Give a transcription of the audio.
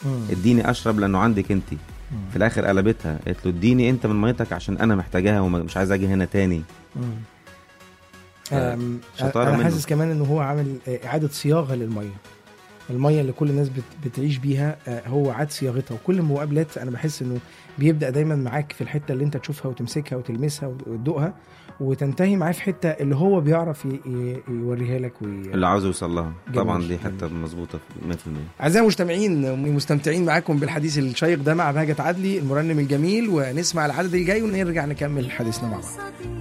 مم. اديني اشرب لانه عندك انت في الاخر قلبتها قالت له اديني انت من ميتك عشان انا محتاجاها ومش عايز اجي هنا تاني مم. ف- أم، شطارة انا منه. حاسس كمان ان هو عامل آه، اعاده صياغه للميه الميه اللي كل الناس بت- بتعيش بيها آه، هو عاد صياغتها وكل المقابلات انا بحس انه بيبدا دايما معاك في الحته اللي انت تشوفها وتمسكها وتلمسها وتدوقها وتنتهي معاه في حته اللي هو بيعرف ي- ي- يوريها لك وي... اللي عاوز يوصل لها جميل، طبعا دي جميل. حته مظبوطه 100% اعزائي المستمعين مستمتعين معاكم بالحديث الشيق ده مع بهجة عدلي المرنم الجميل ونسمع العدد الجاي ونرجع نكمل حديثنا مع بعض صديق